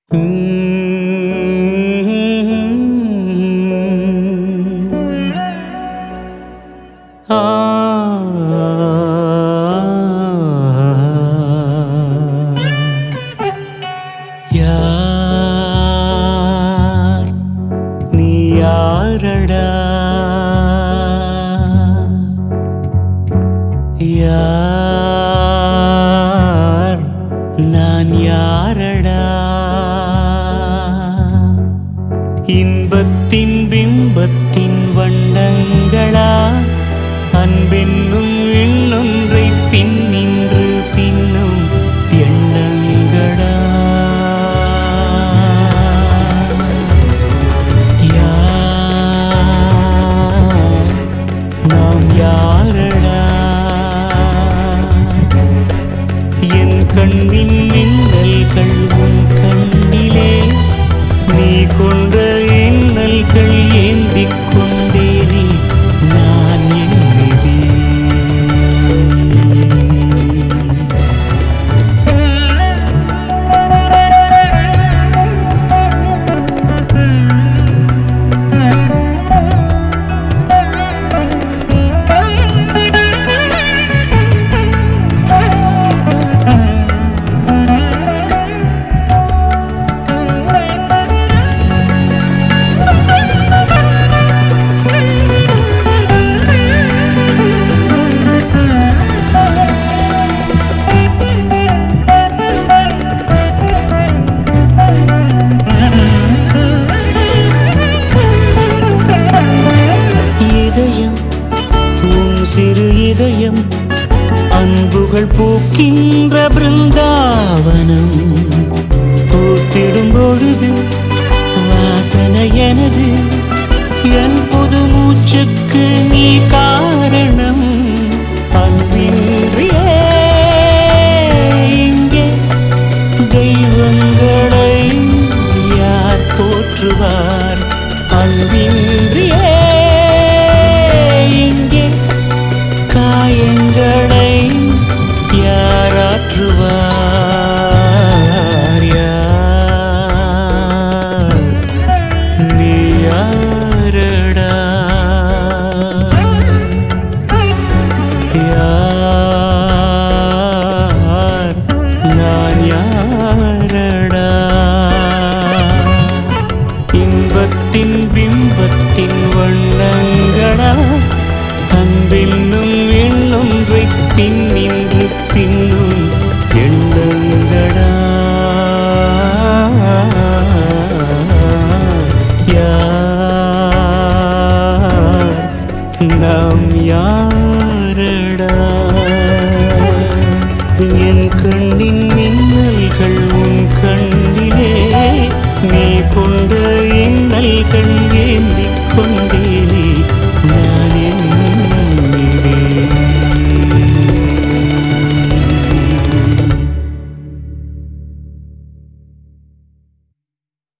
யார் நீ யாரடா யார் நான் யாரடா இன்பத்தின் பிம்பத்தின் வண்டங்களா அன்பென்னும் இன்னொன்றை பின்னின்று பின்னும் எண்ணங்களா யார் நாம் யாரடா என் கண்ணின் மின்னல்கள் உன் கண்ணிலே நீ கொண்ட இன்னல்கள் ஏந்திக் கொண்டேனே நான் என்னவே இதயம் உன் சிறு இதயம் அன்புகள் பூக்கின்ற பிருந்தாவனம் பூத்திடும் பொழுது வாசனை எனது என் புது மூச்சுக்கு நீ காரணம் அன்பின்றியே இங்கே தெய்வங்களை யார் போற்றுவார் அன்பின்றியே இங்கே காயங்களை யார் ஆற்றுவார் யார் நீ யாரடா யார் நான் யாரடா இன்பத்தின் பிம்பத்தின் வண்ணங்களா அன்பென்னும் எண்ணொன்றை பின்னின்று பின்னும் எண்ணங்களா யார் நாம் யாரடா என் கண்ணின்